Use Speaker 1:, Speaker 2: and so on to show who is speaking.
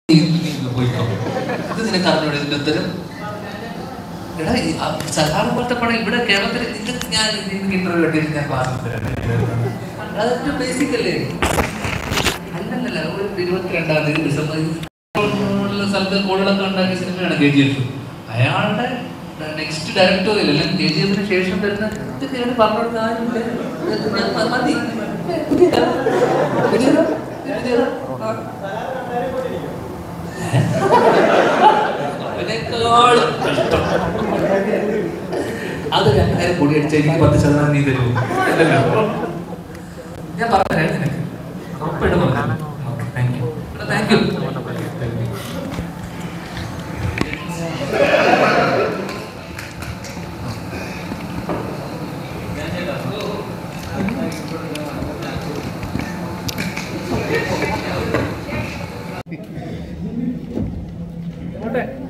Speaker 1: പോയിക്കോ ഇത് നിനക്ക് അറിഞ്ഞൂടെ ഇതിന്റെ ഉത്തരം എടാ ഈ ആ സലാർ പോലത്തെ പടം ഇവിടെ കേരളത്തിൽ നിനക്ക് ഞാൻ നിനക്ക് ഇന്റർവ്യൂ കിട്ടിയിട്ട് ഞാൻ ക്ലാസ് അതൊക്കെ ബേസിക് അല്ലേ അല്ലല്ല ഒരു ഇരുപത്തിരണ്ടാം തീയതി ഡിസംബർ ഉള്ള സ്ഥലത്ത് കോളുകളൊക്കെ ഉണ്ടാക്കിയ സിനിമയാണ് കെ ജി എഫ് അയാളുടെ നെക്സ്റ്റ് ഡയറക്ടോറിയൽ അല്ലെങ്കിൽ കെ ജി എഫിന് ശേഷം വരുന്ന ഇത് ഞാൻ പറഞ്ഞു കൊടുത്ത ആരുമില്ല. ഇത് ഞാൻ മ- മതി പുതിയതാ? പുതിയതാ? പുതിയതാ? ആ. ഏ? അവനേക്കാളും കഷ്ടം. അത് രണ്ടായിരം കോടി അടിച്ച എനിക്ക് പത്ത് ശതമാനം നീ തരുമോ അല്ലല്ലോ ഞാൻ പറഞ്ഞുതരാം നിനക്ക് ഉറപ്പായിട്ടും പറഞ്ഞു താങ്ക് യു താങ്ക് യു
Speaker 2: പോട്ടെ